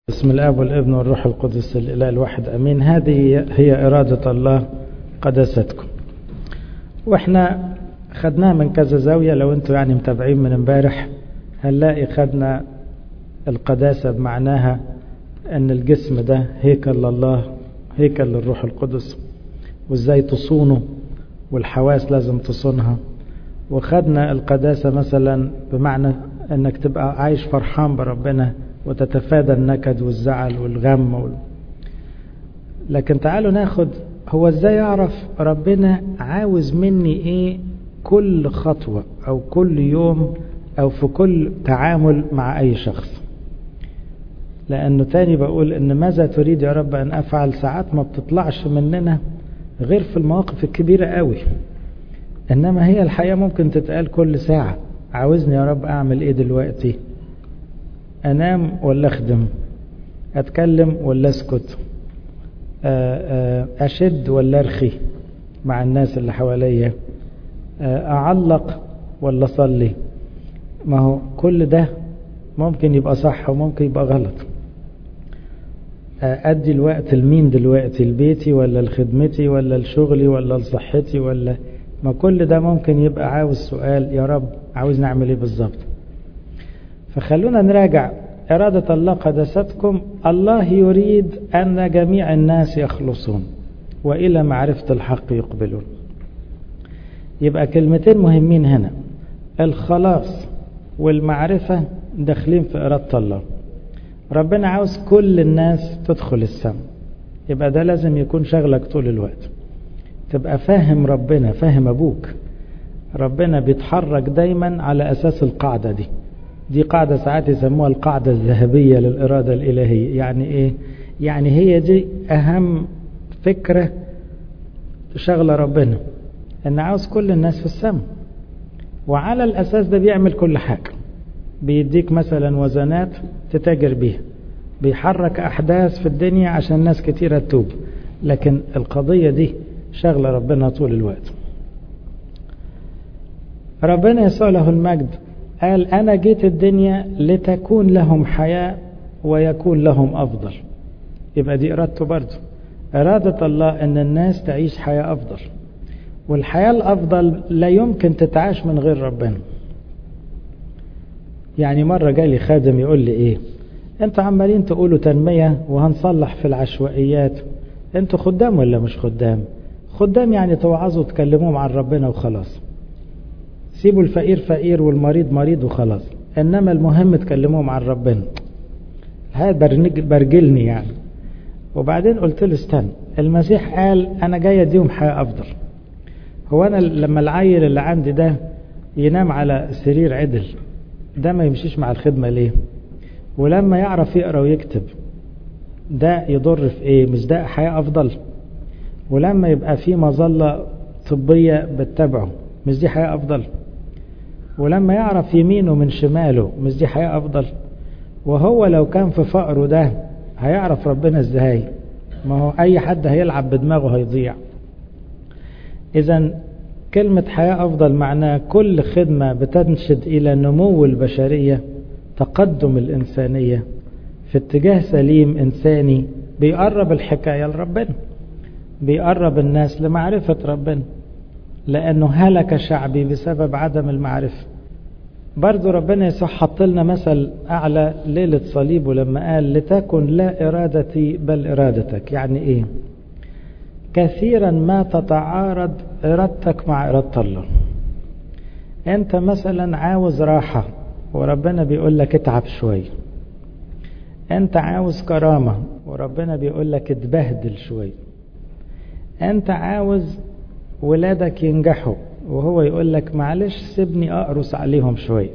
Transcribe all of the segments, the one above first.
بسم الاب والابن والروح القدس الاله الواحد امين هذه هي اراده الله قداستكم واحنا خدناها من كذا زاويه لو انتم يعني متابعين من امبارح هنلاقي خدنا القداسه بمعناها ان الجسم ده هيكل لله هيكل للروح القدس وازاي تصونه والحواس لازم تصونها وخدنا القداسه مثلا بمعنى انك تبقى عايش فرحان بربنا وتتفادى النكد والزعل والغم وال... لكن تعالوا ناخد هو ازاي اعرف ربنا عاوز مني ايه كل خطوة او كل يوم او في كل تعامل مع اي شخص لانه تاني بقول ان ماذا تريد يا رب ان افعل ساعات ما بتطلعش مننا غير في المواقف الكبيرة قوي انما هي الحياة ممكن تتقال كل ساعة عاوزني يا رب اعمل ايه دلوقتي انام ولا اخدم اتكلم ولا اسكت اشد ولا ارخي مع الناس اللي حواليا اعلق ولا اصلي ما هو كل ده ممكن يبقى صح وممكن يبقى غلط ادي الوقت لمين دلوقتي لبيتي ولا لخدمتي ولا لشغلي ولا لصحتي ولا ما كل ده ممكن يبقى عاوز سؤال يا رب عاوز نعمل ايه بالظبط فخلونا نراجع إرادة الله قدستكم الله يريد أن جميع الناس يخلصون وإلى معرفة الحق يقبلون يبقى كلمتين مهمين هنا الخلاص والمعرفة داخلين في إرادة الله ربنا عاوز كل الناس تدخل السماء يبقى ده لازم يكون شغلك طول الوقت تبقى فاهم ربنا فاهم أبوك ربنا بيتحرك دايما على أساس القاعدة دي دي قاعدة ساعات يسموها القاعدة الذهبية للإرادة الإلهية يعني إيه؟ يعني هي دي أهم فكرة شغلة ربنا إن عاوز كل الناس في السماء وعلى الأساس ده بيعمل كل حاجة بيديك مثلا وزنات تتاجر بيها بيحرك أحداث في الدنيا عشان ناس كتيرة تتوب لكن القضية دي شغلة ربنا طول الوقت ربنا يسوع له المجد قال أنا جيت الدنيا لتكون لهم حياة ويكون لهم أفضل يبقى دي إرادته برضه إرادة الله أن الناس تعيش حياة أفضل والحياة الأفضل لا يمكن تتعاش من غير ربنا يعني مرة جالي خادم يقول لي إيه أنتوا عمالين تقولوا تنمية وهنصلح في العشوائيات أنتوا خدام ولا مش خدام خدام يعني توعظوا تكلموهم عن ربنا وخلاص سيبوا الفقير فقير والمريض مريض وخلاص انما المهم تكلموهم عن ربنا هذا برجلني يعني وبعدين قلت له استنى المسيح قال انا جاي اديهم حياه افضل هو انا لما العيل اللي عندي ده ينام على سرير عدل ده ما يمشيش مع الخدمه ليه ولما يعرف يقرا ويكتب ده يضر في ايه مش ده حياه افضل ولما يبقى في مظله طبيه بتتابعه مش دي حياه افضل ولما يعرف يمينه من شماله مش دي حياة أفضل وهو لو كان في فقره ده هيعرف ربنا ازاي ما هو أي حد هيلعب بدماغه هيضيع إذا كلمة حياة أفضل معناها كل خدمة بتنشد إلى نمو البشرية تقدم الإنسانية في اتجاه سليم إنساني بيقرب الحكاية لربنا بيقرب الناس لمعرفة ربنا لأنه هلك شعبي بسبب عدم المعرفة برضو ربنا يسوع حط لنا مثل أعلى ليلة صليبه لما قال لتكن لا إرادتي بل إرادتك يعني إيه كثيرا ما تتعارض إرادتك مع إرادة الله أنت مثلا عاوز راحة وربنا بيقول لك اتعب شوية أنت عاوز كرامة وربنا بيقول لك اتبهدل شوية أنت عاوز ولادك ينجحوا وهو يقول لك معلش سيبني أقرص عليهم شوية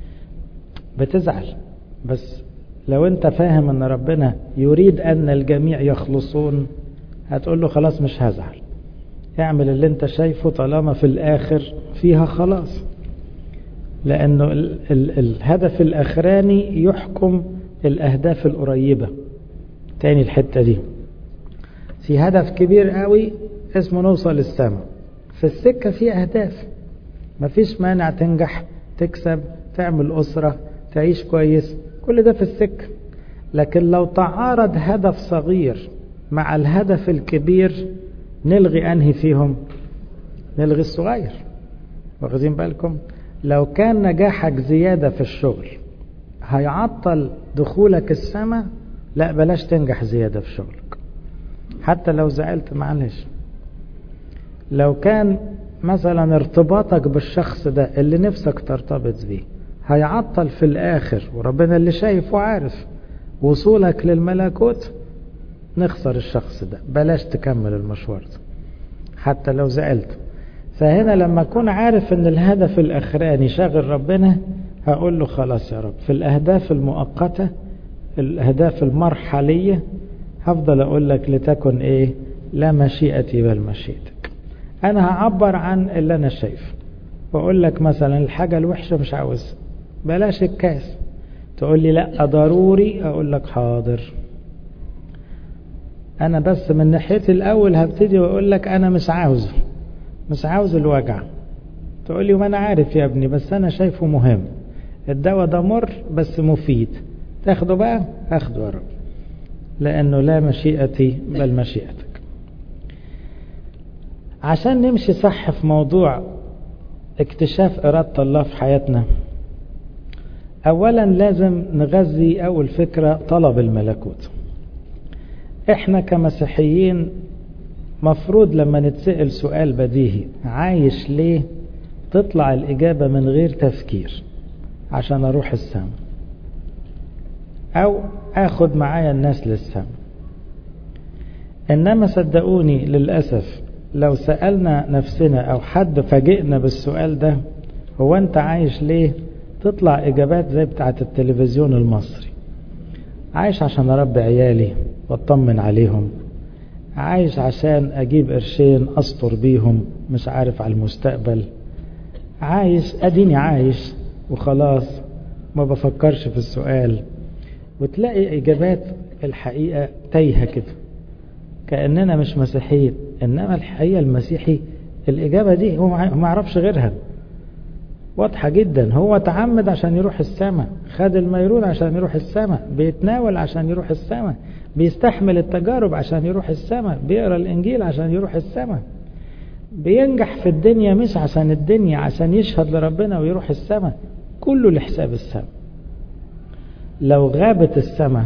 بتزعل بس لو انت فاهم ان ربنا يريد ان الجميع يخلصون هتقول له خلاص مش هزعل اعمل اللي انت شايفه طالما في الاخر فيها خلاص لانه ال ال الهدف الاخراني يحكم الاهداف القريبة تاني الحتة دي في هدف كبير قوي اسمه نوصل للسماء في السكة في أهداف مفيش مانع تنجح تكسب تعمل أسرة تعيش كويس كل ده في السكة لكن لو تعارض هدف صغير مع الهدف الكبير نلغي أنهي فيهم نلغي الصغير واخدين بالكم لو كان نجاحك زيادة في الشغل هيعطل دخولك السماء لا بلاش تنجح زيادة في شغلك حتى لو زعلت معلش لو كان مثلا ارتباطك بالشخص ده اللي نفسك ترتبط بيه هيعطل في الآخر وربنا اللي شايف وعارف وصولك للملكوت نخسر الشخص ده بلاش تكمل المشوار ده حتى لو زعلت فهنا لما أكون عارف أن الهدف الأخراني شاغل ربنا هقول له خلاص يا رب في الأهداف المؤقتة الأهداف المرحلية هفضل أقول لك لتكن إيه لا مشيئتي بل مشيئتك أنا هعبر عن اللي أنا شايفه وأقول لك مثلا الحاجة الوحشة مش عاوزها بلاش الكاس تقول لي لا ضروري أقول لك حاضر أنا بس من ناحيتي الأول هبتدي وأقول لك أنا مش عاوزه مش عاوز الوجع تقول لي ما أنا عارف يا ابني بس أنا شايفه مهم الدواء ده مر بس مفيد تاخده بقى أخده يا رب لأنه لا مشيئتي بل مشيئتك عشان نمشي صح في موضوع اكتشاف إرادة الله في حياتنا أولا لازم نغذي أول فكرة طلب الملكوت احنا كمسيحيين مفروض لما نتسأل سؤال بديهي عايش ليه تطلع الإجابة من غير تفكير عشان أروح السماء أو أخد معايا الناس للسماء إنما صدقوني للأسف لو سألنا نفسنا أو حد فاجئنا بالسؤال ده هو أنت عايش ليه تطلع إجابات زي بتاعة التلفزيون المصري عايش عشان أربي عيالي واطمن عليهم عايش عشان أجيب قرشين أسطر بيهم مش عارف على المستقبل عايش أديني عايش وخلاص ما بفكرش في السؤال وتلاقي إجابات الحقيقة تايهة كده كأننا مش مسيحيين إنما الحقيقة المسيحي الإجابة دي هو ما يعرفش غيرها واضحة جدا هو تعمد عشان يروح السماء خد الميرون عشان يروح السماء بيتناول عشان يروح السماء بيستحمل التجارب عشان يروح السماء بيقرا الإنجيل عشان يروح السماء بينجح في الدنيا مش عشان الدنيا عشان يشهد لربنا ويروح السماء كله لحساب السماء لو غابت السماء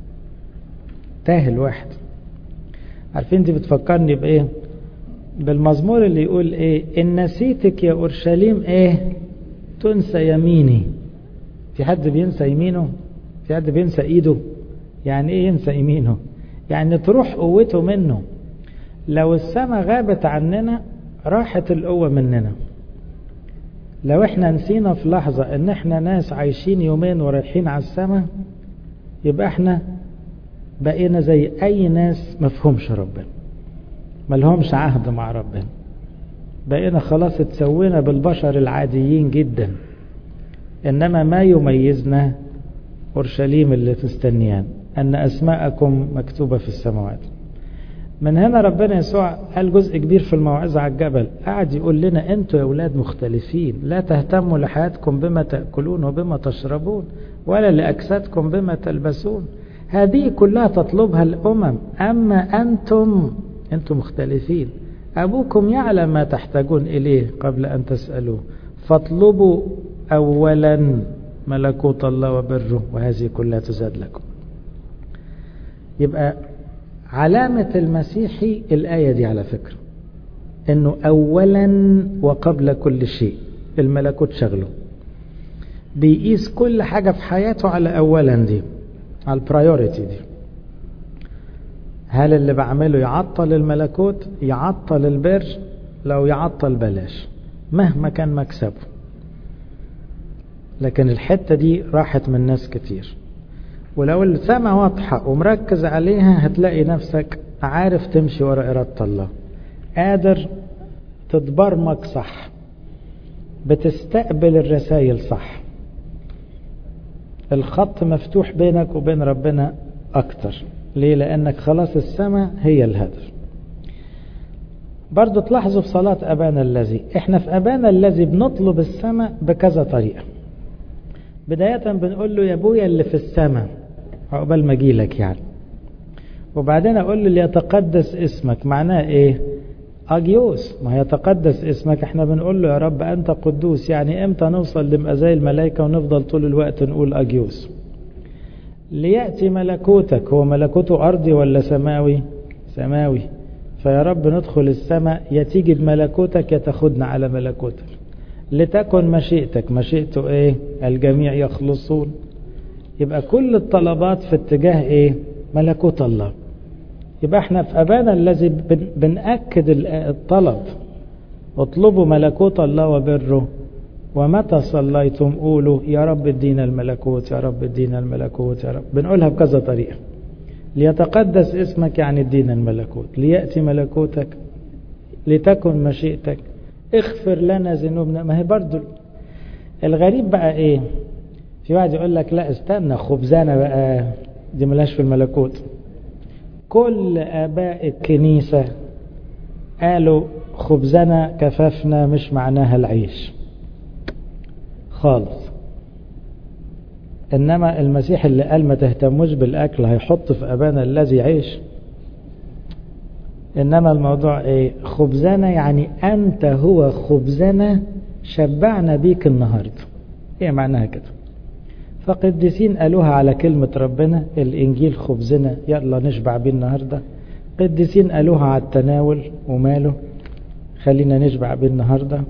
تاه الواحد عارفين دي بتفكرني بايه بالمزمور اللي يقول ايه ان نسيتك يا اورشليم ايه تنسى يميني في حد بينسى يمينه في حد بينسى ايده يعني ايه ينسى يمينه يعني تروح قوته منه لو السماء غابت عننا راحت القوة مننا لو احنا نسينا في لحظة ان احنا ناس عايشين يومين ورايحين على السماء يبقى احنا بقينا زي اي ناس مفهومش ربنا ملهمش عهد مع ربنا بقينا خلاص اتسوينا بالبشر العاديين جدا انما ما يميزنا اورشليم اللي تستنيان ان اسماءكم مكتوبة في السماوات من هنا ربنا يسوع قال جزء كبير في الموعظة على الجبل قاعد يقول لنا انتوا يا اولاد مختلفين لا تهتموا لحياتكم بما تأكلون وبما تشربون ولا لأجسادكم بما تلبسون هذه كلها تطلبها الأمم أما أنتم أنتم مختلفين أبوكم يعلم ما تحتاجون إليه قبل أن تسألوه فاطلبوا أولا ملكوت الله وبره وهذه كلها تزاد لكم يبقى علامة المسيحي الآية دي على فكرة انه اولا وقبل كل شيء الملكوت شغله بيقيس كل حاجة في حياته على اولا دي على البرايوريتي دي هل اللي بعمله يعطل الملكوت يعطل البر لو يعطل بلاش مهما كان مكسبه لكن الحتة دي راحت من ناس كتير ولو السماء واضحة ومركز عليها هتلاقي نفسك عارف تمشي ورا إرادة الله قادر تتبرمج صح بتستقبل الرسائل صح الخط مفتوح بينك وبين ربنا أكتر ليه لأنك خلاص السماء هي الهدف برضو تلاحظوا في صلاة أبانا الذي احنا في أبانا الذي بنطلب السماء بكذا طريقة بداية بنقول له يا ابويا اللي في السماء عقبال ما اجيلك يعني وبعدين اقول له ليتقدس اسمك معناه ايه اجيوس ما يتقدس اسمك احنا بنقول له يا رب انت قدوس يعني امتى نوصل نبقى زي الملائكه ونفضل طول الوقت نقول اجيوس لياتي ملكوتك هو ملكوته ارضي ولا سماوي سماوي فيا رب ندخل السماء يا تيجي بملكوتك يا تاخدنا على ملكوتك لتكن مشيئتك مشيئته ايه الجميع يخلصون يبقى كل الطلبات في اتجاه ايه ملكوت الله يبقى احنا في ابانا الذي بنأكد الطلب اطلبوا ملكوت الله وبره ومتى صليتم قولوا يا رب ادينا الملكوت يا رب ادينا الملكوت يا رب بنقولها بكذا طريقة ليتقدس اسمك يعني ادينا الملكوت ليأتي ملكوتك لتكن مشيئتك اغفر لنا ذنوبنا ما هي برضو الغريب بقى ايه في واحد يقول لك لا استنى خبزانة بقى دي ملاش في الملكوت كل اباء الكنيسة قالوا خبزنا كفافنا مش معناها العيش خالص انما المسيح اللي قال ما تهتموش بالاكل هيحط في ابانا الذي عيش انما الموضوع ايه خبزنا يعني انت هو خبزنا شبعنا بيك النهارده ايه معناها كده فقديسين قالوها على كلمة ربنا الإنجيل خبزنا يلا نشبع بيه النهاردة قديسين قالوها على التناول وماله خلينا نشبع بيه النهاردة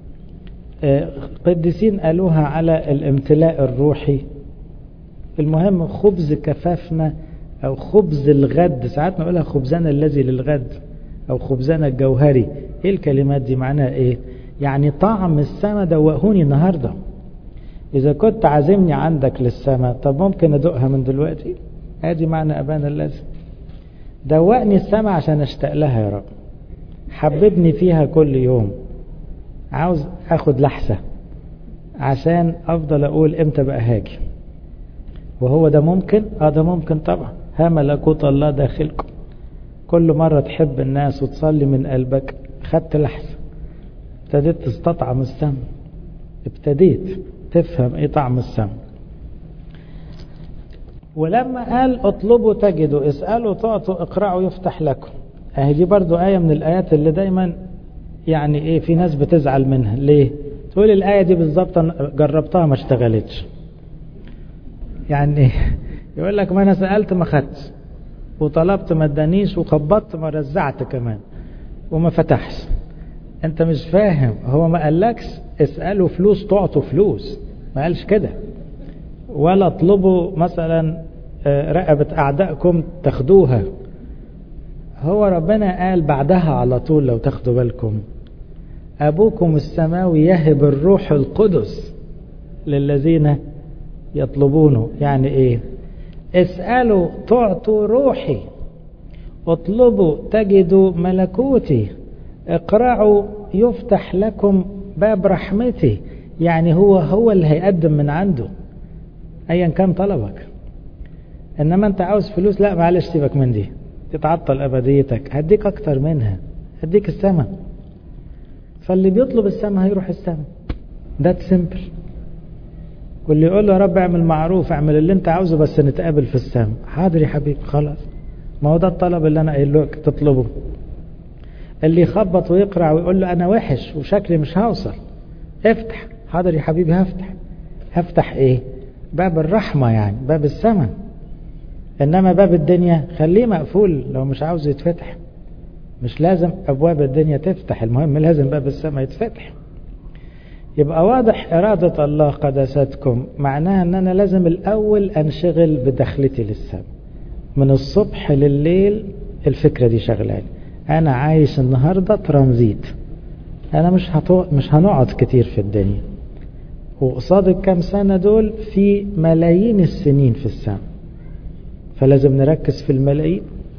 قديسين قالوها على الامتلاء الروحي المهم خبز كفافنا أو خبز الغد ساعات نقولها خبزنا الذي للغد أو خبزنا الجوهري إيه الكلمات دي معناها إيه يعني طعم السما دوقهوني النهارده إذا كنت عازمني عندك للسماء طب ممكن أدوقها من دلوقتي ادي معنى أبانا الذي دوقني السماء عشان أشتاق لها يا رب حببني فيها كل يوم عاوز أخد لحسة عشان أفضل أقول إمتى بقى هاجي وهو ده ممكن اه ده ممكن طبعا ها ملكوت الله داخلكم كل مرة تحب الناس وتصلي من قلبك خدت لحسة ابتديت تستطعم السم ابتديت تفهم ايه طعم السم ولما قال اطلبوا تجدوا اسألوا تعطوا اقرأوا يفتح لكم اهي دي برضو آية من الآيات اللي دايما يعني ايه في ناس بتزعل منها ليه تقول الآية دي بالظبط جربتها ما اشتغلتش يعني يقول لك ما انا سألت ما خدتش وطلبت ما ادانيش وخبطت ما رزعت كمان وما فتحش انت مش فاهم هو ما قالكش اسألوا فلوس تعطوا فلوس ما قالش كده ولا اطلبوا مثلا رقبة أعدائكم تاخدوها هو ربنا قال بعدها على طول لو تاخدوا بالكم أبوكم السماوي يهب الروح القدس للذين يطلبونه يعني إيه اسألوا تعطوا روحي اطلبوا تجدوا ملكوتي اقرعوا يفتح لكم باب رحمتي يعني هو هو اللي هيقدم من عنده ايا كان طلبك انما انت عاوز فلوس لا معلش سيبك من دي تتعطل ابديتك هديك اكتر منها هديك السماء فاللي بيطلب السماء هيروح السماء ده سيمبل واللي يقول له يا رب اعمل معروف اعمل اللي انت عاوزه بس نتقابل في السماء حاضر يا حبيبي خلاص ما هو ده الطلب اللي انا قايل لك تطلبه اللي يخبط ويقرع ويقول له انا وحش وشكلي مش هوصل افتح حاضر يا حبيبي هفتح هفتح ايه باب الرحمة يعني باب السماء انما باب الدنيا خليه مقفول لو مش عاوز يتفتح مش لازم ابواب الدنيا تفتح المهم لازم باب السماء يتفتح يبقى واضح إرادة الله قداستكم معناها أن أنا لازم الأول أنشغل بدخلتي للسماء من الصبح لليل الفكرة دي شغلاني أنا عايش النهاردة ترانزيت أنا مش هطو... مش هنقعد كتير في الدنيا وقصاد الكام سنة دول في ملايين السنين في السماء فلازم نركز في الملايين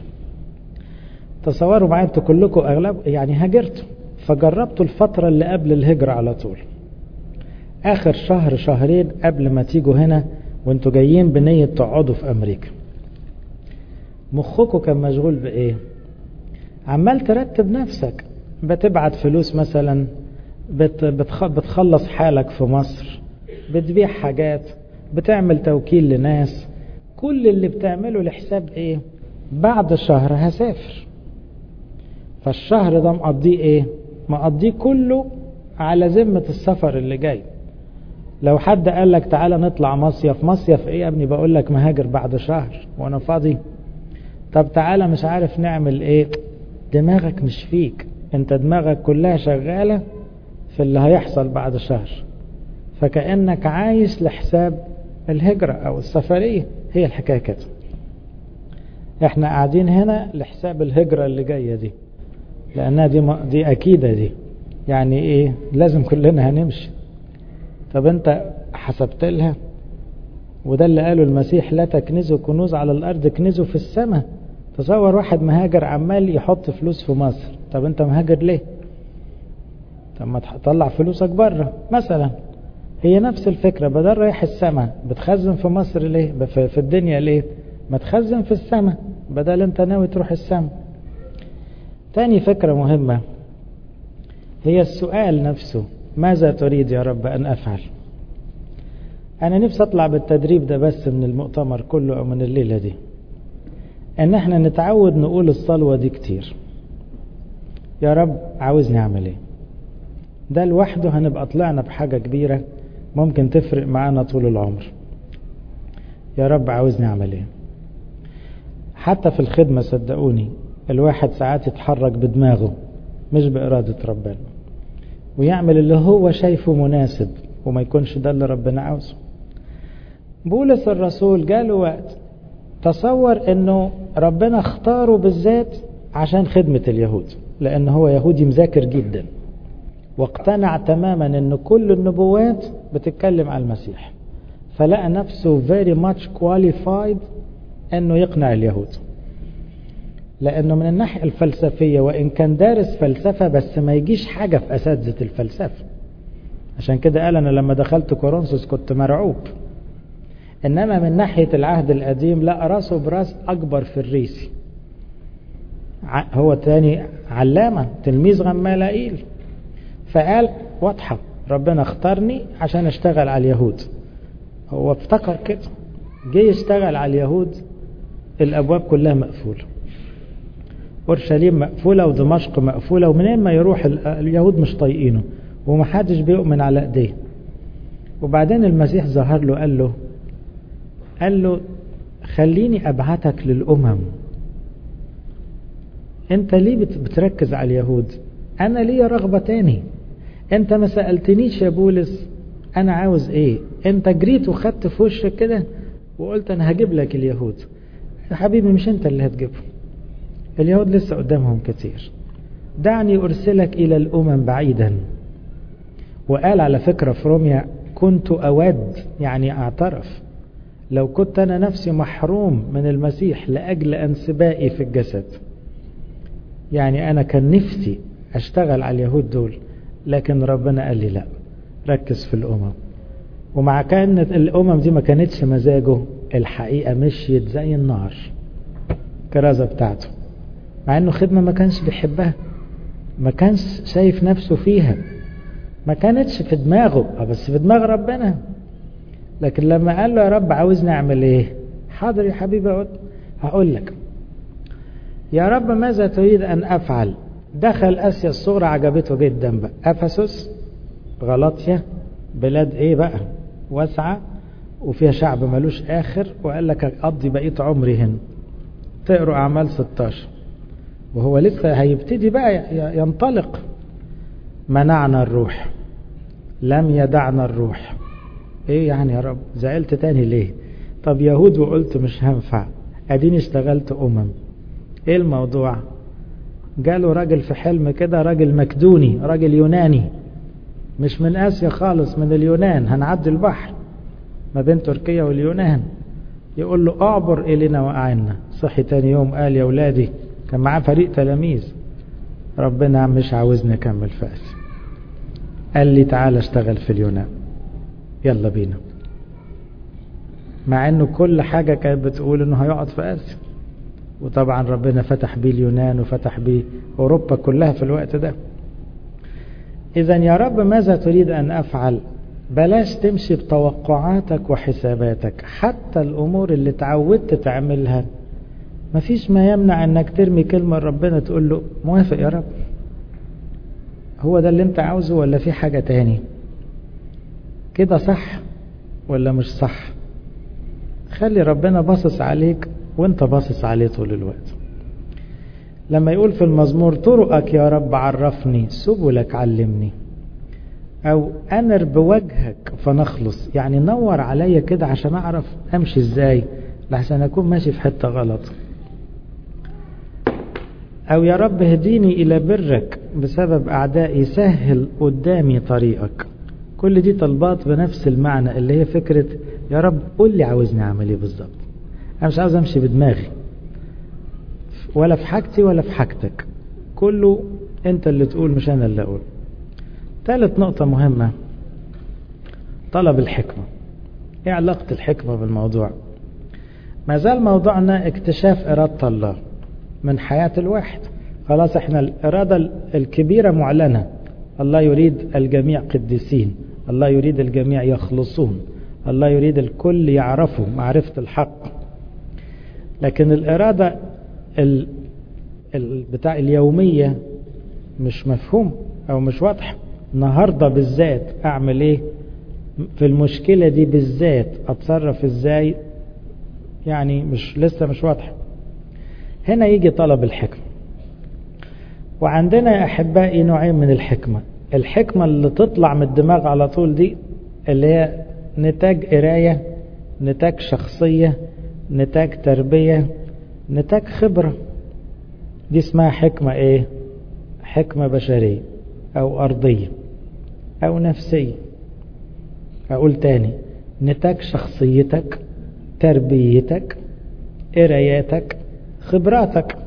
تصوروا معايا انتوا كلكم اغلب يعني هاجرتوا فجربتوا الفترة اللي قبل الهجرة على طول اخر شهر شهرين قبل ما تيجوا هنا وانتوا جايين بنية تقعدوا في امريكا مخكم كان مشغول بايه عمال ترتب نفسك بتبعت فلوس مثلا بت بتخلص حالك في مصر بتبيع حاجات بتعمل توكيل لناس كل اللي بتعمله لحساب ايه بعد شهر هسافر فالشهر ده مقضيه ايه مقضيه كله على ذمة السفر اللي جاي لو حد قال لك تعالى نطلع مصيف مصيف ايه يا ابني بقول لك مهاجر بعد شهر وانا فاضي طب تعالى مش عارف نعمل ايه دماغك مش فيك انت دماغك كلها شغالة في اللي هيحصل بعد شهر فكأنك عايش لحساب الهجرة او السفرية هي الحكاية كده احنا قاعدين هنا لحساب الهجرة اللي جاية دي لانها دي, دي اكيدة دي يعني ايه لازم كلنا هنمشي طب انت حسبت لها وده اللي قاله المسيح لا تكنزوا كنوز على الارض كنزوا في السماء تصور واحد مهاجر عمال يحط فلوس في مصر طب انت مهاجر ليه طب ما تطلع فلوسك بره مثلا هي نفس الفكرة بدل رايح السماء بتخزن في مصر ليه في الدنيا ليه ما تخزن في السماء بدل انت ناوي تروح السماء تاني فكرة مهمة هي السؤال نفسه ماذا تريد يا رب أن أفعل أنا نفسي أطلع بالتدريب ده بس من المؤتمر كله أو من الليلة دي ان احنا نتعود نقول الصلوة دي كتير يا رب عاوزني اعمل ايه ده لوحده هنبقى طلعنا بحاجة كبيرة ممكن تفرق معانا طول العمر يا رب عاوزني اعمل ايه حتى في الخدمة صدقوني الواحد ساعات يتحرك بدماغه مش بإرادة ربنا ويعمل اللي هو شايفه مناسب وما يكونش ده اللي ربنا عاوزه بولس الرسول جاله وقت تصور انه ربنا اختاره بالذات عشان خدمة اليهود لان هو يهودي مذاكر جدا واقتنع تماما ان كل النبوات بتتكلم عن المسيح فلقى نفسه very much qualified انه يقنع اليهود لانه من الناحية الفلسفية وان كان دارس فلسفة بس ما يجيش حاجة في اساتذة الفلسفة عشان كده قال انا لما دخلت كورنثوس كنت مرعوب انما من ناحية العهد القديم لا راسه براس اكبر في الريسي هو تاني علامة تلميذ غمالائيل فقال واضحة ربنا اختارني عشان اشتغل على اليهود هو افتكر كده جه يشتغل على اليهود الابواب كلها مقفولة اورشليم مقفولة ودمشق مقفولة ومنين ما يروح اليهود مش طايقينه ومحدش بيؤمن على ايديه وبعدين المسيح ظهر له قال له قال له خليني ابعتك للامم انت ليه بتركز على اليهود انا ليا رغبة تاني انت ما سألتنيش يا بولس انا عاوز ايه انت جريت وخدت في وشك كده وقلت انا هجيب لك اليهود يا حبيبي مش انت اللي هتجيبهم اليهود لسه قدامهم كتير دعني ارسلك الى الامم بعيدا وقال على فكرة في روميا كنت اود يعني اعترف لو كنت أنا نفسي محروم من المسيح لأجل انسبائي في الجسد يعني أنا كان نفسي أشتغل على اليهود دول لكن ربنا قال لي لا ركز في الأمم ومع كان الأمم دي ما كانتش مزاجه الحقيقة مشيت زي النار كرازة بتاعته مع أنه خدمة ما كانش بيحبها ما كانش شايف نفسه فيها ما كانتش في دماغه بس في دماغ ربنا لكن لما قال له يا رب عاوزني اعمل ايه حاضر يا حبيبي أقول هقول لك يا رب ماذا تريد ان افعل دخل اسيا الصغرى عجبته جدا بقى افسس غلطيا بلاد ايه بقى واسعة وفيها شعب ملوش اخر وقال لك اقضي بقية عمري هنا تقروا اعمال 16 وهو لسه هيبتدي بقى ينطلق منعنا الروح لم يدعنا الروح ايه يعني يا رب زعلت تاني ليه طب يهود وقلت مش هنفع اديني اشتغلت امم ايه الموضوع جاله راجل في حلم كده راجل مكدوني راجل يوناني مش من اسيا خالص من اليونان هنعدي البحر ما بين تركيا واليونان يقول له اعبر الينا واعنا صحي تاني يوم قال يا ولادي كان معاه فريق تلاميذ ربنا مش عاوزني اكمل في اسيا قال لي تعالى اشتغل في اليونان يلا بينا مع انه كل حاجة كانت بتقول انه هيقعد في اسيا وطبعا ربنا فتح بيه اليونان وفتح بيه اوروبا كلها في الوقت ده اذا يا رب ماذا تريد ان افعل بلاش تمشي بتوقعاتك وحساباتك حتى الأمور اللي تعودت تعملها مفيش ما يمنع انك ترمي كلمة ربنا تقول له موافق يا رب هو ده اللي انت عاوزه ولا في حاجة تاني كده صح ولا مش صح خلي ربنا باصص عليك وانت باصص عليه طول الوقت لما يقول في المزمور طرقك يا رب عرفني سبلك علمني او انر بوجهك فنخلص يعني نور عليا كده عشان اعرف امشي ازاي لحسن اكون ماشي في حتة غلط او يا رب اهديني الى برك بسبب اعدائي سهل قدامي طريقك كل دي طلبات بنفس المعنى اللي هي فكرة يا رب قول لي عاوزني اعمل ايه بالظبط انا مش عاوز امشي بدماغي ولا في حاجتي ولا في حاجتك كله انت اللي تقول مش انا اللي اقول ثالث نقطة مهمة طلب الحكمة ايه علاقة الحكمة بالموضوع ما زال موضوعنا اكتشاف إرادة الله من حياة الواحد خلاص احنا الإرادة الكبيرة معلنة الله يريد الجميع قديسين الله يريد الجميع يخلصون الله يريد الكل يعرفوا معرفة الحق لكن الإرادة ال... ال... بتاع اليومية مش مفهوم أو مش واضح النهاردة بالذات أعمل إيه في المشكلة دي بالذات أتصرف إزاي يعني مش لسه مش واضح هنا يجي طلب الحكمة وعندنا يا أحبائي نوعين من الحكمة الحكمة اللي تطلع من الدماغ على طول دي اللي هي نتاج قراية نتاج شخصية نتاج تربية نتاج خبرة دي اسمها حكمة ايه حكمة بشرية او ارضية او نفسية اقول تاني نتاج شخصيتك تربيتك قراياتك خبراتك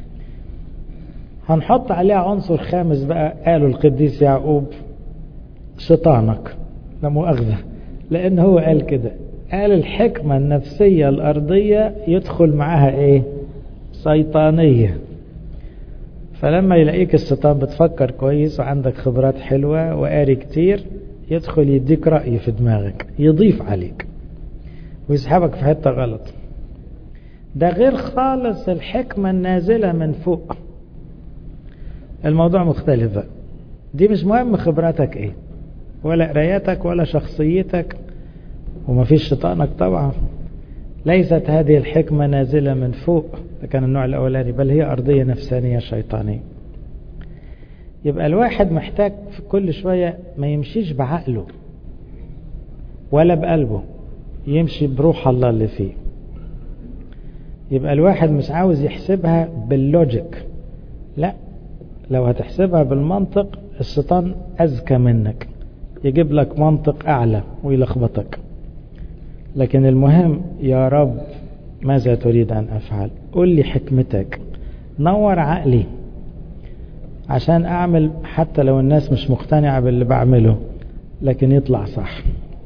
هنحط عليها عنصر خامس بقى قاله القديس يعقوب شيطانك لا مؤاخذة لأن هو قال كده قال الحكمة النفسية الأرضية يدخل معاها إيه شيطانية فلما يلاقيك الشيطان بتفكر كويس وعندك خبرات حلوة وقاري كتير يدخل يديك رأي في دماغك يضيف عليك ويسحبك في حتة غلط ده غير خالص الحكمة النازلة من فوق الموضوع مختلف بقى دي مش مهم خبراتك ايه ولا قراياتك ولا شخصيتك ومفيش شيطانك طبعا ليست هذه الحكمة نازلة من فوق ده كان النوع الأولاني بل هي أرضية نفسانية شيطانية يبقى الواحد محتاج في كل شوية ما يمشيش بعقله ولا بقلبه يمشي بروح الله اللي فيه يبقى الواحد مش عاوز يحسبها باللوجيك لا لو هتحسبها بالمنطق الشيطان أذكى منك يجيب لك منطق أعلى ويلخبطك لكن المهم يا رب ماذا تريد أن أفعل قل لي حكمتك نور عقلي عشان أعمل حتى لو الناس مش مقتنعة باللي بعمله لكن يطلع صح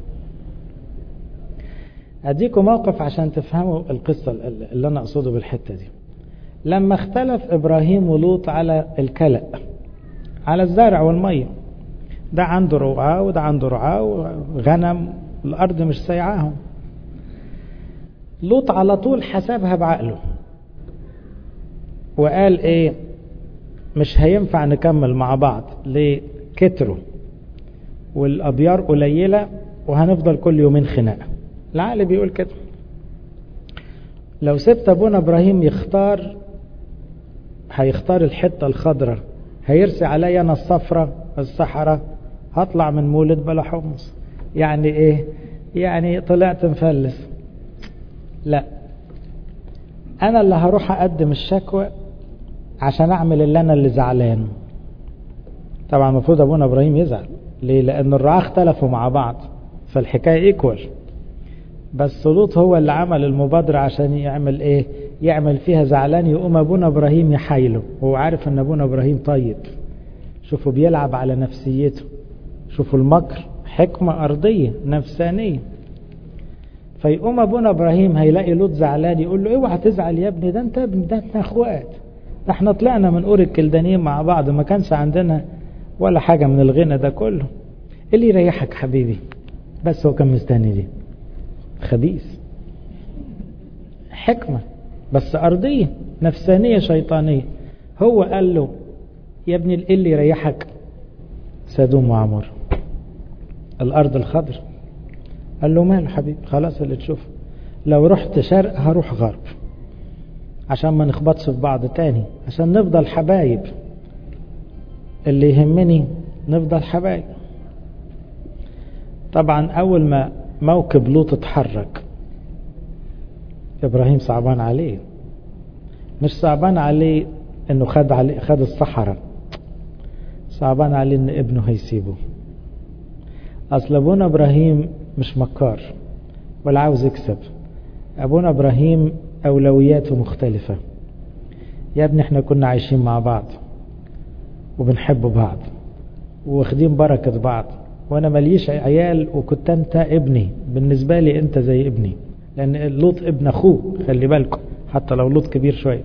أديكم موقف عشان تفهموا القصة اللي أنا أقصده بالحتة دي لما اختلف إبراهيم ولوط على الكلأ على الزرع والمية ده عنده رعاة وده عنده رعاة وغنم الأرض مش سايعاهم لوط على طول حسبها بعقله وقال ايه مش هينفع نكمل مع بعض ليه كتروا والأبيار قليلة وهنفضل كل يومين خناقة العقل بيقول كده لو سبت ابونا ابراهيم يختار هيختار الحتة الخضراء هيرسي عليا انا الصفرة الصحراء هطلع من مولد بلا حمص يعني ايه يعني طلعت مفلس لا انا اللي هروح اقدم الشكوى عشان اعمل اللي انا اللي زعلان طبعا المفروض ابونا ابراهيم يزعل ليه لان الرعاة اختلفوا مع بعض فالحكاية ايكوال بس لوط هو اللي عمل المبادرة عشان يعمل ايه يعمل فيها زعلان يقوم ابونا ابراهيم يحايله وهو عارف ان ابونا ابراهيم طيب شوفوا بيلعب على نفسيته شوفوا المكر حكمة ارضية نفسانية فيقوم ابونا ابراهيم هيلاقي لوط زعلان يقول له اوعى تزعل يا ابني ده انت ابن ده احنا اخوات ده احنا طلعنا من اور الكلدانيين مع بعض ما كانش عندنا ولا حاجة من الغنى ده كله اللي يريحك حبيبي بس هو كان مستني دي خبيث حكمة بس أرضية نفسانية شيطانية هو قال له يا ابني ايه اللي يريحك سدوم وعمر الأرض الخضر قال له ماله حبيبي خلاص اللي تشوفه لو رحت شرق هروح غرب عشان ما نخبطش في بعض تاني عشان نفضل حبايب اللي يهمني نفضل حبايب طبعا أول ما موكب لوط اتحرك إبراهيم صعبان عليه مش صعبان عليه انه خد عليه خد الصحراء صعبان عليه ان ابنه هيسيبه اصل ابونا ابراهيم مش مكار ولا عاوز يكسب ابونا ابراهيم اولوياته مختلفة يا ابني احنا كنا عايشين مع بعض وبنحب بعض واخدين بركة بعض وانا ماليش عيال وكنت انت ابني بالنسبة لي انت زي ابني لان لوط ابن اخوه خلي بالكم حتى لو لوط كبير شويه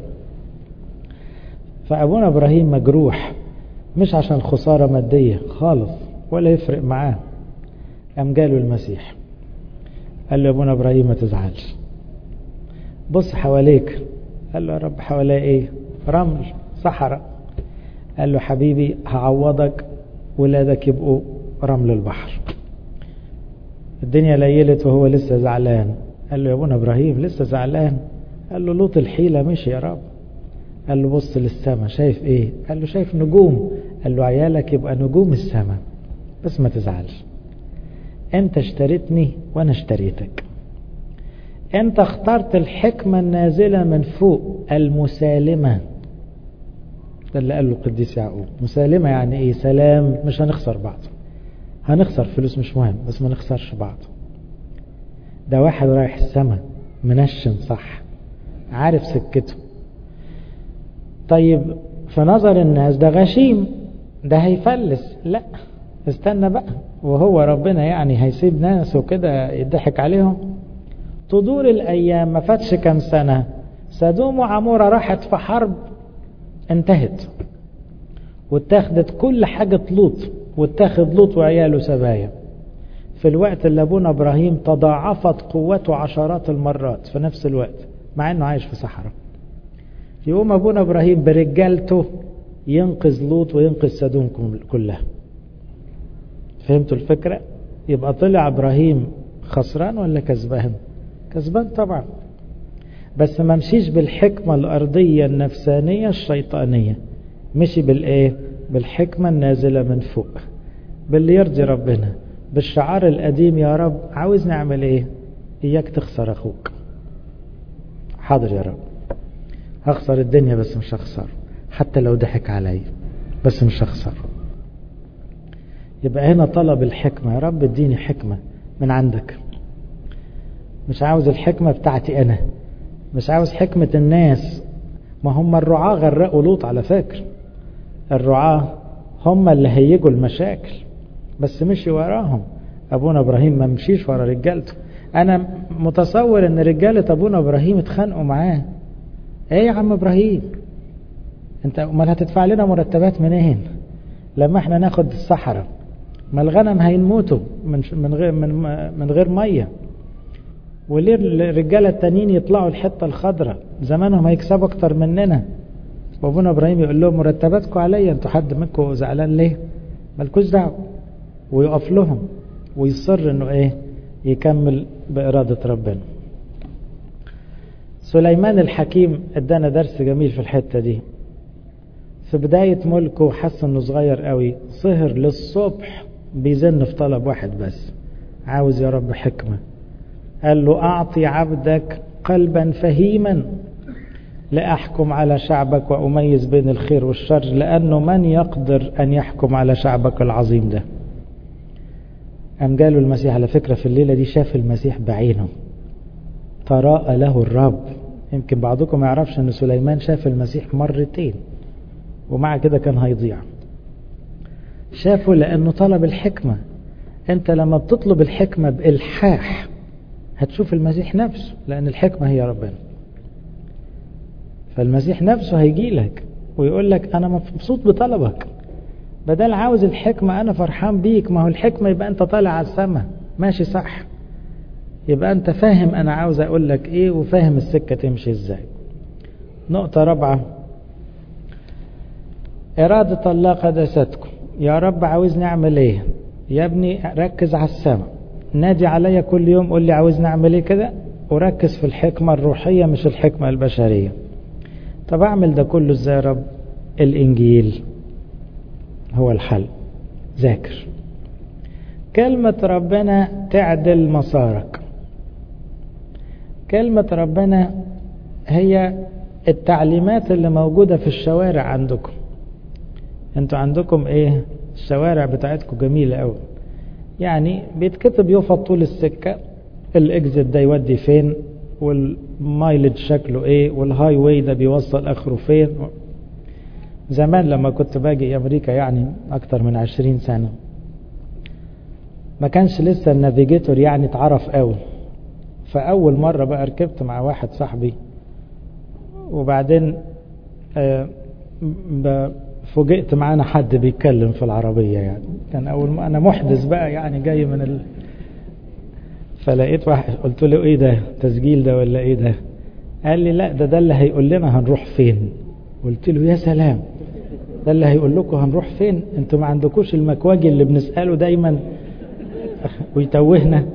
فأبونا إبراهيم مجروح مش عشان خسارة مادية خالص ولا يفرق معاه قام جاله المسيح قال له يا أبونا إبراهيم ما تزعلش بص حواليك قال له يا رب حوالي إيه رمل صحراء قال له حبيبي هعوضك ولادك يبقوا رمل البحر الدنيا ليلت وهو لسه زعلان قال له يا ابونا ابراهيم لسه زعلان قال له لوط الحيلة مشي يا رب قال له بص للسماء شايف ايه قال له شايف نجوم قال له عيالك يبقى نجوم السماء بس ما تزعلش انت اشتريتني وانا اشتريتك انت اخترت الحكمة النازلة من فوق المسالمة ده اللي قاله القديس يعقوب مسالمة يعني ايه سلام مش هنخسر بعض هنخسر فلوس مش مهم بس ما نخسرش بعض ده واحد رايح السماء منشن صح عارف سكته طيب في نظر الناس ده غشيم ده هيفلس لا استنى بقى وهو ربنا يعني هيسيب ناس وكده يضحك عليهم تدور الايام ما فاتش كام سنه سدوم وعموره راحت في حرب انتهت واتاخدت كل حاجه لوط واتاخد لوط وعياله سبايا في الوقت اللي ابونا ابراهيم تضاعفت قوته عشرات المرات في نفس الوقت مع انه عايش في صحراء يقوم ابونا ابراهيم برجالته ينقذ لوط وينقذ سدوم كلها فهمتوا الفكرة يبقى طلع ابراهيم خسران ولا كسبان كسبان طبعا بس ما مشيش بالحكمة الأرضية النفسانية الشيطانية مشي بالإيه بالحكمة النازلة من فوق باللي يرضي ربنا بالشعار القديم يا رب عاوز نعمل ايه اياك تخسر اخوك حاضر يا رب هخسر الدنيا بس مش هخسر حتى لو ضحك علي بس مش هخسر يبقى هنا طلب الحكمة يا رب اديني حكمة من عندك مش عاوز الحكمة بتاعتي انا مش عاوز حكمة الناس ما هم الرعاة غرقوا لوط على فكر الرعاة هم اللي هيجوا المشاكل بس مشي وراهم ابونا ابراهيم ما مشيش ورا رجالته انا متصور ان رجالة ابونا ابراهيم اتخانقوا معاه ايه يا عم ابراهيم انت امال هتدفع لنا مرتبات منين لما احنا ناخد الصحراء ما الغنم هينموتوا من من غير من, من غير ميه وليه الرجاله التانيين يطلعوا الحته الخضراء زمانهم هيكسبوا اكتر مننا وابونا ابراهيم يقول لهم مرتباتكم عليا انتوا حد منكم زعلان ليه مالكوش دعوه ويقف لهم ويصر انه ايه يكمل بإرادة ربنا سليمان الحكيم ادانا درس جميل في الحتة دي في بداية ملكه حس انه صغير قوي سهر للصبح بيزن في طلب واحد بس عاوز يا رب حكمة قال له اعطي عبدك قلبا فهيما لأحكم على شعبك وأميز بين الخير والشر لأنه من يقدر أن يحكم على شعبك العظيم ده قام جاله المسيح على فكرة في الليلة دي شاف المسيح بعينه تراءى له الرب يمكن بعضكم ما يعرفش ان سليمان شاف المسيح مرتين ومع كده كان هيضيع شافه لانه طلب الحكمة انت لما بتطلب الحكمة بإلحاح هتشوف المسيح نفسه لان الحكمة هي ربنا فالمسيح نفسه هيجي لك ويقول لك انا مبسوط بطلبك بدل عاوز الحكمة أنا فرحان بيك ما هو الحكمة يبقى أنت طالع على السماء ماشي صح يبقى انت فاهم انا عاوز اقول لك ايه وفاهم السكة تمشي ازاي نقطة رابعة إرادة الله قدستكم يا رب عاوزني أعمل إيه يا ابني ركز على السماء نادي عليا كل يوم قول لي عاوزني أعمل إيه كده وركز في الحكمة الروحية مش الحكمة البشرية طب أعمل ده كله إزاي يا رب الإنجيل هو الحل ذاكر كلمة ربنا تعدل مسارك كلمة ربنا هي التعليمات اللي موجودة في الشوارع عندكم انتوا عندكم ايه الشوارع بتاعتكم جميلة قوي يعني بيتكتب يفط طول السكة الاكزit ده يودي فين والمايلج شكله ايه والهاي واي ده بيوصل اخره فين زمان لما كنت باجي امريكا يعني اكتر من عشرين سنة ما كانش لسه النافيجيتور يعني اتعرف قوي فاول مرة بقى ركبت مع واحد صاحبي وبعدين آه فوجئت معانا حد بيتكلم في العربية يعني كان أول ما أنا محدث بقى يعني جاي من ال... فلقيت واحد قلت له إيه ده تسجيل ده ولا إيه ده قال لي لا ده ده اللي هيقول لنا هنروح فين قلت له يا سلام ده اللي هيقول لكم هنروح فين انتوا ما عندكوش المكواجي اللي بنسأله دايما ويتوهنا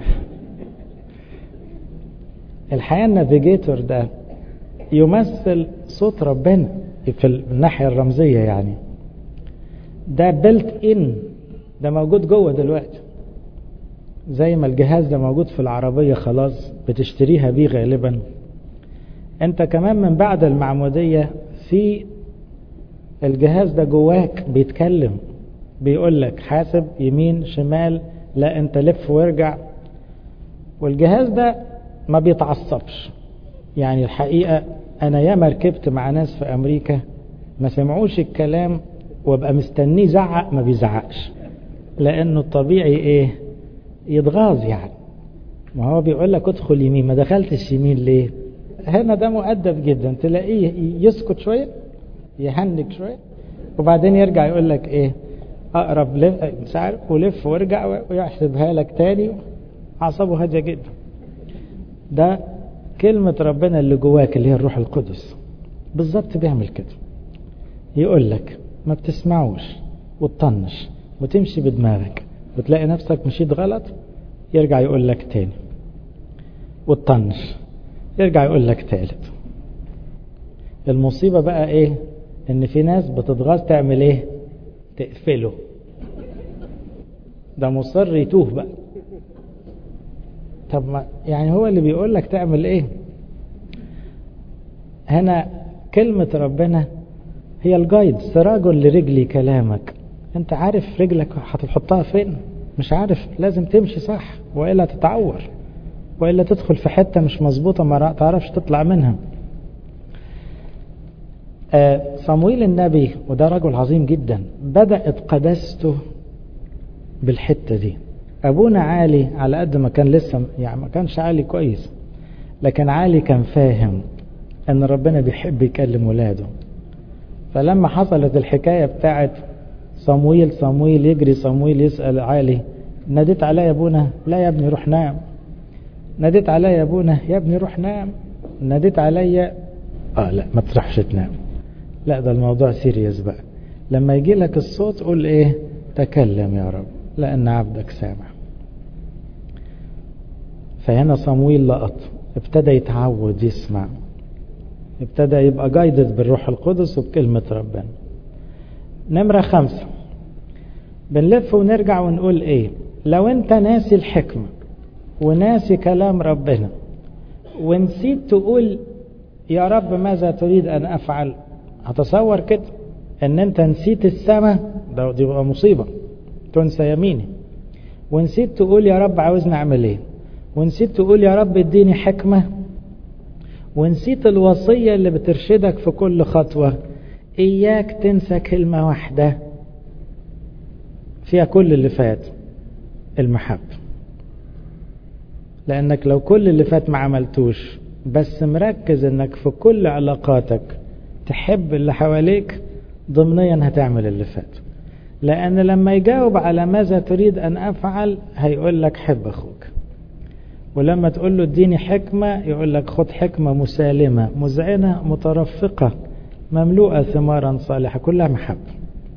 الحقيقة النافيجيتور ده يمثل صوت ربنا في الناحية الرمزية يعني ده بلت ان ده موجود جوه دلوقتي زي ما الجهاز ده موجود في العربية خلاص بتشتريها بيه غالبا انت كمان من بعد المعمودية في الجهاز ده جواك بيتكلم بيقول لك حاسب يمين شمال لا انت لف وارجع والجهاز ده ما بيتعصبش يعني الحقيقة انا ياما ركبت مع ناس في امريكا ما سمعوش الكلام وابقى مستنيه زعق ما بيزعقش لانه الطبيعي ايه يتغاظ يعني ما هو بيقول لك ادخل يمين ما دخلتش يمين ليه هنا ده مؤدب جدا تلاقيه يسكت شويه يهنج شويه وبعدين يرجع يقول لك ايه اقرب لف مش عارف ولف وارجع ويحسبها لك تاني اعصابه هاديه جدا ده كلمة ربنا اللي جواك اللي هي الروح القدس بالظبط بيعمل كده يقول لك ما بتسمعوش وتطنش وتمشي بدماغك وتلاقي نفسك مشيت غلط يرجع يقول لك تاني وتطنش يرجع يقول لك تالت المصيبة بقى ايه ان في ناس بتتغاظ تعمل ايه تقفله ده مصر يتوه بقى طب ما يعني هو اللي بيقول لك تعمل ايه هنا كلمة ربنا هي الجايد سراج لرجلي كلامك انت عارف رجلك هتحطها فين مش عارف لازم تمشي صح وإلا تتعور وإلا تدخل في حتة مش مظبوطة ما تعرفش تطلع منها آه صمويل النبي وده رجل عظيم جدا بدأت قداسته بالحتة دي أبونا عالي على قد ما كان لسه يعني ما كانش عالي كويس لكن عالي كان فاهم أن ربنا بيحب يكلم ولاده فلما حصلت الحكاية بتاعت صمويل صمويل يجري صمويل يسأل عالي ناديت عليا يا ابونا لا يا ابني روح نام ناديت عليا يا ابونا يا ابني روح نام ناديت عليا اه لا ما تروحش تنام لا ده الموضوع سيريس بقى لما يجي لك الصوت قول ايه تكلم يا رب لأن عبدك سامع فهنا صمويل لقط ابتدى يتعود يسمع ابتدى يبقى جايدد بالروح القدس وبكلمة ربنا نمرة خمسة بنلف ونرجع ونقول ايه لو انت ناسي الحكمة وناسي كلام ربنا ونسيت تقول يا رب ماذا تريد ان افعل هتصور كده ان انت نسيت السماء ده دي بقى مصيبه تنسى يميني ونسيت تقول يا رب عاوزني اعمل ايه ونسيت تقول يا رب اديني حكمة ونسيت الوصية اللي بترشدك في كل خطوة اياك تنسى كلمة واحدة فيها كل اللي فات المحبة لانك لو كل اللي فات ما عملتوش بس مركز انك في كل علاقاتك تحب اللي حواليك ضمنيا هتعمل اللي فات لأن لما يجاوب على ماذا تريد أن أفعل هيقول لك حب أخوك ولما تقول له اديني حكمة يقول لك خد حكمة مسالمة مذعنة مترفقة مملوءة ثمارا صالحة كلها محبة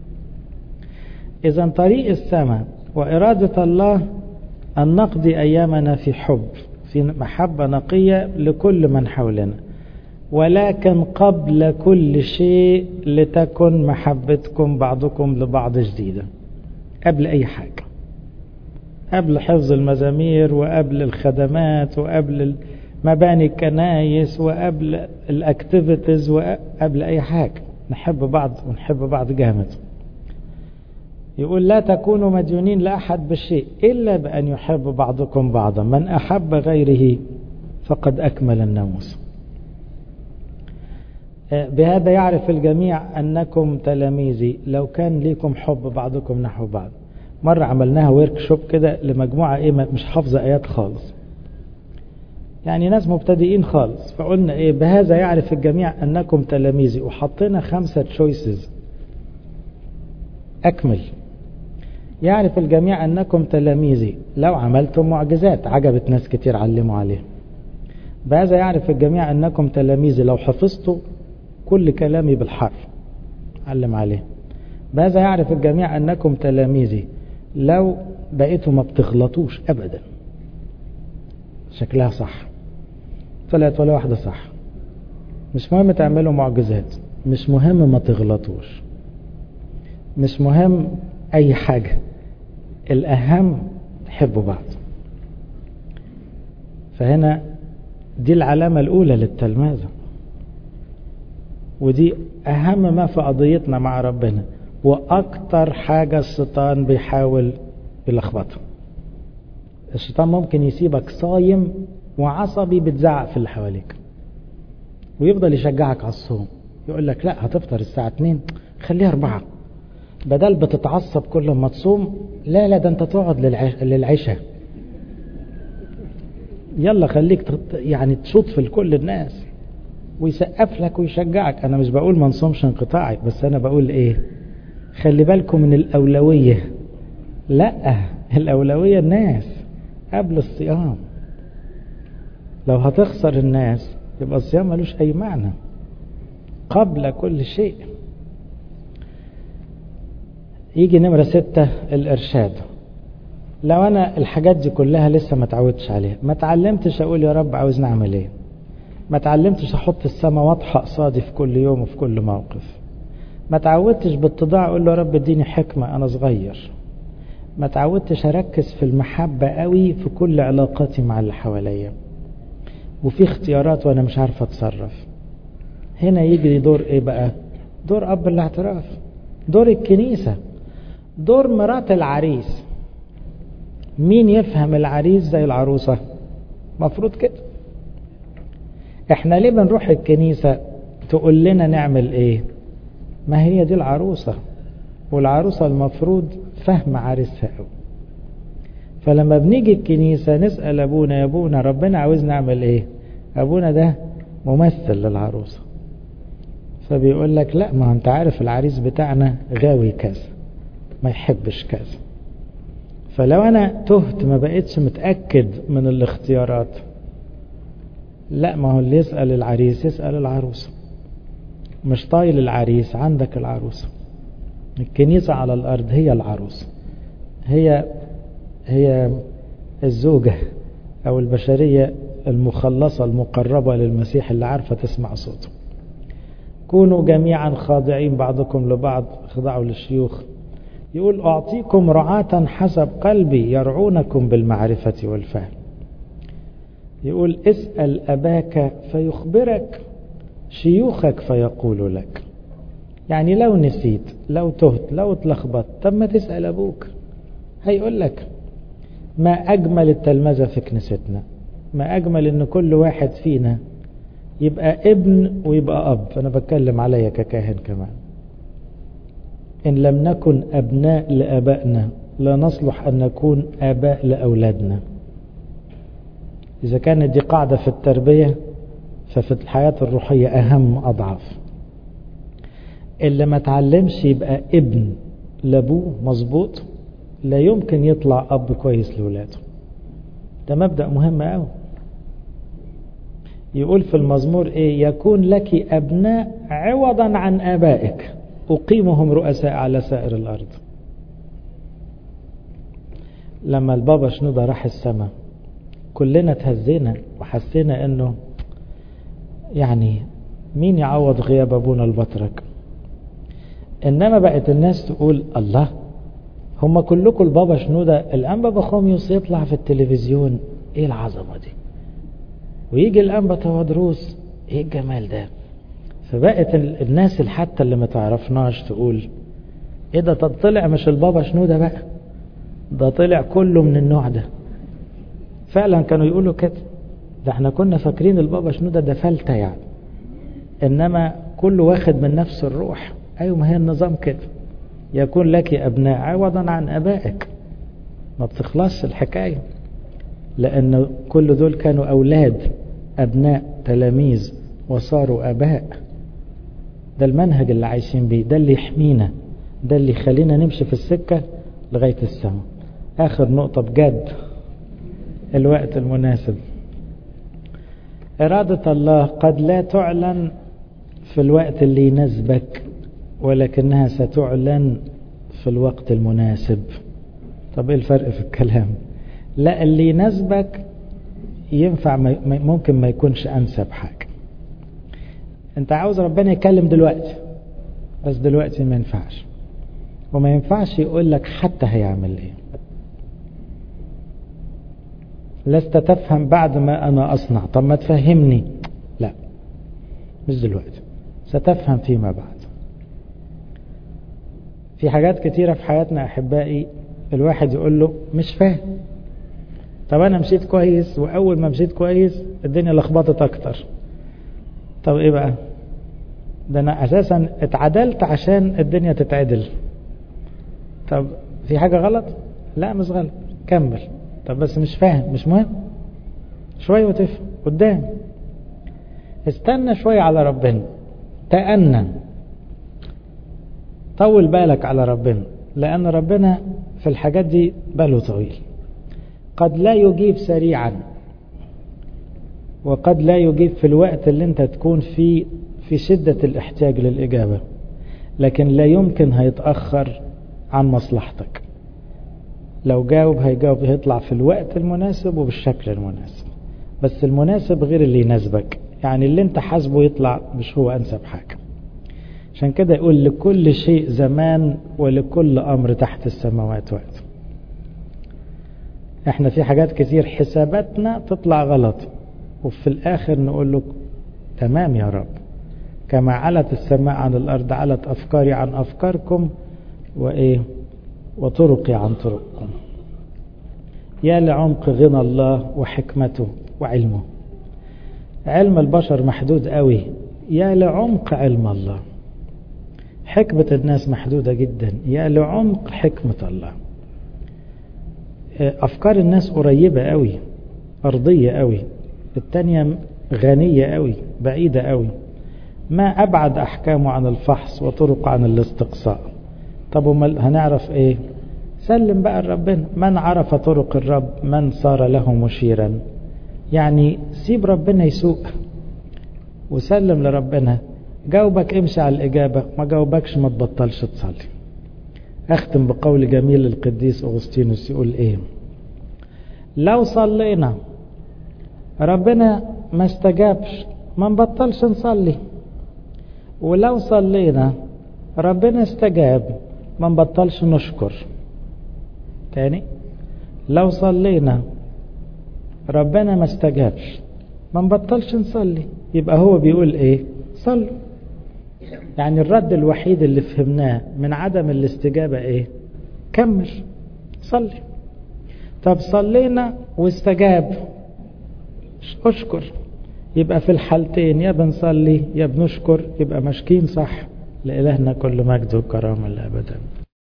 إذا طريق السماء وإرادة الله أن نقضي أيامنا في حب في محبة نقية لكل من حولنا ولكن قبل كل شيء لتكن محبتكم بعضكم لبعض جديدة قبل أي حاجة قبل حفظ المزامير وقبل الخدمات وقبل مباني الكنايس وقبل الاكتيفيتيز وقبل أي حاجة نحب بعض ونحب بعض جامد يقول لا تكونوا مديونين لأحد بالشيء إلا بأن يحب بعضكم بعضا من أحب غيره فقد أكمل الناموس بهذا يعرف الجميع أنكم تلاميذي لو كان ليكم حب بعضكم نحو بعض مرة عملناها ورك شوب كده لمجموعة إيه مش حافظة آيات خالص يعني ناس مبتدئين خالص فقلنا إيه بهذا يعرف الجميع أنكم تلاميذي وحطينا خمسة تشويسز أكمل يعرف الجميع أنكم تلاميذي لو عملتم معجزات عجبت ناس كتير علموا عليه بهذا يعرف الجميع أنكم تلاميذي لو حفظتوا كل كلامي بالحرف علم عليه بهذا يعرف الجميع أنكم تلاميذي لو بقيتوا ما بتغلطوش أبدا شكلها صح طلعت ولا واحدة صح مش مهم تعملوا معجزات مش مهم ما تغلطوش مش مهم أي حاجة الأهم تحبوا بعض فهنا دي العلامة الأولى للتلمذة ودي أهم ما في قضيتنا مع ربنا وأكتر حاجة الشيطان بيحاول يلخبطها الشيطان ممكن يسيبك صايم وعصبي بتزعق في اللي حواليك ويفضل يشجعك على الصوم يقول لك لا هتفطر الساعة 2 خليها 4 بدل بتتعصب كل ما تصوم لا لا ده انت تقعد للعشاء يلا خليك يعني تشوط في كل الناس ويسقف لك ويشجعك انا مش بقول ما نصومش انقطاعي بس انا بقول ايه خلي بالكم من الاولويه لا الاولويه الناس قبل الصيام لو هتخسر الناس يبقى الصيام ملوش اي معنى قبل كل شيء يجي نمرة ستة الإرشاد لو أنا الحاجات دي كلها لسه ما تعودتش عليها ما تعلمتش أقول يا رب عاوز نعمل إيه ما تعلمتش أحط السماء واضحة قصادي في كل يوم وفي كل موقف ما تعودتش بالتضاع أقول له يا رب اديني حكمة أنا صغير ما تعودتش أركز في المحبة قوي في كل علاقاتي مع اللي حواليا وفي اختيارات وأنا مش عارف أتصرف هنا يجري دور إيه بقى دور أب الاعتراف دور الكنيسة دور مرات العريس مين يفهم العريس زي العروسة مفروض كده احنا ليه بنروح الكنيسة تقول لنا نعمل ايه ما هي دي العروسة والعروسة المفروض فهم عريسها قوي فلما بنيجي الكنيسة نسأل أبونا يا أبونا ربنا عاوز نعمل إيه أبونا ده ممثل للعروسة فبيقول لك لا ما أنت عارف العريس بتاعنا غاوي كذا ما يحبش كذا فلو أنا تهت ما بقتش متأكد من الاختيارات لا ما هو اللي يسأل العريس يسأل العروسة مش طايل العريس عندك العروسة الكنيسة على الأرض هي العروسة هي هي الزوجة أو البشرية المخلصة المقربة للمسيح اللي عارفة تسمع صوته كونوا جميعا خاضعين بعضكم لبعض خضعوا للشيوخ يقول أعطيكم رعاة حسب قلبي يرعونكم بالمعرفة والفهم يقول اسأل أباك فيخبرك شيوخك فيقول لك يعني لو نسيت لو تهت لو اتلخبطت طب ما تسأل أبوك هيقول لك ما أجمل التلمذة في كنيستنا ما أجمل إن كل واحد فينا يبقى ابن ويبقى أب أنا بتكلم عليا ككاهن كمان إن لم نكن أبناء لآبائنا لا نصلح أن نكون آباء لأولادنا إذا كانت دي قاعدة في التربية ففي الحياة الروحية أهم أضعف اللي ما تعلمش يبقى ابن لابوه مظبوط لا يمكن يطلع اب كويس لاولاده ده مبدا مهم قوي يقول في المزمور ايه يكون لك ابناء عوضا عن ابائك اقيمهم رؤساء على سائر الارض لما البابا شنودة راح السماء كلنا تهزينا وحسينا انه يعني مين يعوض غياب ابونا البطرك انما بقت الناس تقول الله هم كلكم البابا شنودة الانبا بخوميوس يطلع في التلفزيون ايه العظمة دي ويجي الانبا توادروس ايه الجمال ده فبقت الناس حتى اللي ما تعرفناش تقول ايه ده طب طلع مش البابا شنودة بقى ده طلع كله من النوع ده فعلا كانوا يقولوا كده ده احنا كنا فاكرين البابا شنودة ده فلتة يعني انما كله واخد من نفس الروح ايوه ما هي النظام كده يكون لك ابناء عوضا عن ابائك ما بتخلصش الحكايه لان كل دول كانوا اولاد ابناء تلاميذ وصاروا اباء ده المنهج اللي عايشين بيه ده اللي يحمينا ده اللي يخلينا نمشي في السكه لغايه السماء اخر نقطه بجد الوقت المناسب اراده الله قد لا تعلن في الوقت اللي يناسبك ولكنها ستعلن في الوقت المناسب طب ايه الفرق في الكلام لا اللي يناسبك ينفع ممكن ما يكونش انسب حاجه انت عاوز ربنا يتكلم دلوقتي بس دلوقتي ما ينفعش وما ينفعش يقول لك حتى هيعمل ايه لست تفهم بعد ما انا اصنع طب ما تفهمني لا مش دلوقتي ستفهم فيما بعد في حاجات كتيرة في حياتنا أحبائي الواحد يقول له مش فاهم طب أنا مشيت كويس وأول ما مشيت كويس الدنيا لخبطت أكتر طب إيه بقى ده أنا أساسا اتعدلت عشان الدنيا تتعدل طب في حاجة غلط لا مش غلط كمل طب بس مش فاهم مش مهم شوية وتفهم قدام استنى شوية على ربنا تأنى طول بالك على ربنا لأن ربنا في الحاجات دي باله طويل قد لا يجيب سريعا وقد لا يجيب في الوقت اللي انت تكون فيه في شدة الاحتياج للإجابة لكن لا يمكن هيتأخر عن مصلحتك لو جاوب هيجاوب هيطلع في الوقت المناسب وبالشكل المناسب بس المناسب غير اللي يناسبك يعني اللي انت حاسبه يطلع مش هو أنسب حاجة عشان كده يقول لكل شيء زمان ولكل أمر تحت السماوات وقت احنا في حاجات كتير حساباتنا تطلع غلط وفي الآخر نقول له تمام يا رب كما علت السماء عن الأرض علت أفكاري عن أفكاركم وإيه وطرقي عن طرقكم يا لعمق غنى الله وحكمته وعلمه علم البشر محدود قوي يا لعمق علم الله حكمة الناس محدودة جدا يا لعمق حكمة الله أفكار الناس قريبة قوي أرضية قوي التانية غنية قوي بعيدة قوي ما أبعد أحكامه عن الفحص وطرق عن الاستقصاء طب هنعرف إيه سلم بقى لربنا من عرف طرق الرب من صار له مشيرا يعني سيب ربنا يسوق وسلم لربنا جاوبك امشي على الإجابة ما جاوبكش ما تبطلش تصلي أختم بقول جميل للقديس أغسطينوس يقول إيه لو صلينا ربنا ما استجابش ما نبطلش نصلي ولو صلينا ربنا استجاب ما نبطلش نشكر تاني لو صلينا ربنا ما استجابش ما نبطلش نصلي يبقى هو بيقول ايه صلوا يعني الرد الوحيد اللي فهمناه من عدم الاستجابة ايه كمل صلي طب صلينا واستجاب اشكر يبقى في الحالتين يا بنصلي يا بنشكر يبقى ماشيين صح لإلهنا كل مجد وكرامة لأبدا